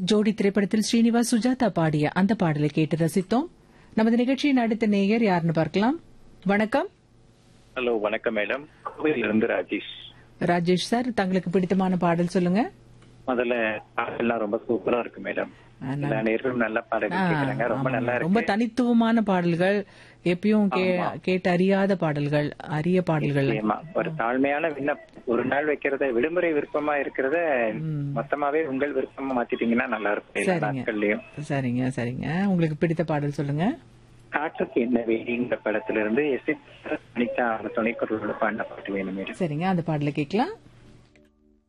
ஜோடி திரைப்படத்தில் ஸ்ரீனிவாஸ் சுஜாதா பாடிய அந்த பாடலை கேட்டு ரசித்தோம் நமது நிகழ்ச்சியின் அடுத்த நேயர் யாருன்னு பார்க்கலாம் வணக்கம் ஹலோ வணக்கம் மேடம் கோவையிலிருந்து ராஜேஷ் ராஜேஷ் சார் தங்களுக்கு பிடித்தமான பாடல் சொல்லுங்க முதல்ல பாடல்லாம் ரொம்ப சூப்பரா இருக்கு மேடம் எல்லா நேர்களும் நல்ல பாடல் கேட்கறாங்க ரொம்ப நல்லா ரொம்ப இருக்கு தனித்துவமான பாடல்கள் எப்பயும் கே- கேட்டு அறியாத பாடல்கள் அரிய பாடல்கள் நிச்சயமா. ஒரு தாழ்மையான விண்ணப்பம் ஒரு நாள் வைக்கிறத விடுமுறை விருப்பமா இருக்கிறத மொத்தமாவே உங்கள் விருப்பமா மாத்திட்டீங்கன்னா நல்லா இருக்கும் எல்லா சரிங்க. நாட்கள்லயும் சரிங்க சரிங்க உங்களுக்கு பிடித்த பாடல் சொல்லுங்க காற்றுக்கு என்ன வேடிங்கிற படத்துல இருந்து எஸ் அனிதா துணைக்குரலோட பாடின பாட்டு வேணும் மேடம் சரிங்க அந்த பாடலை கேட்கலாம்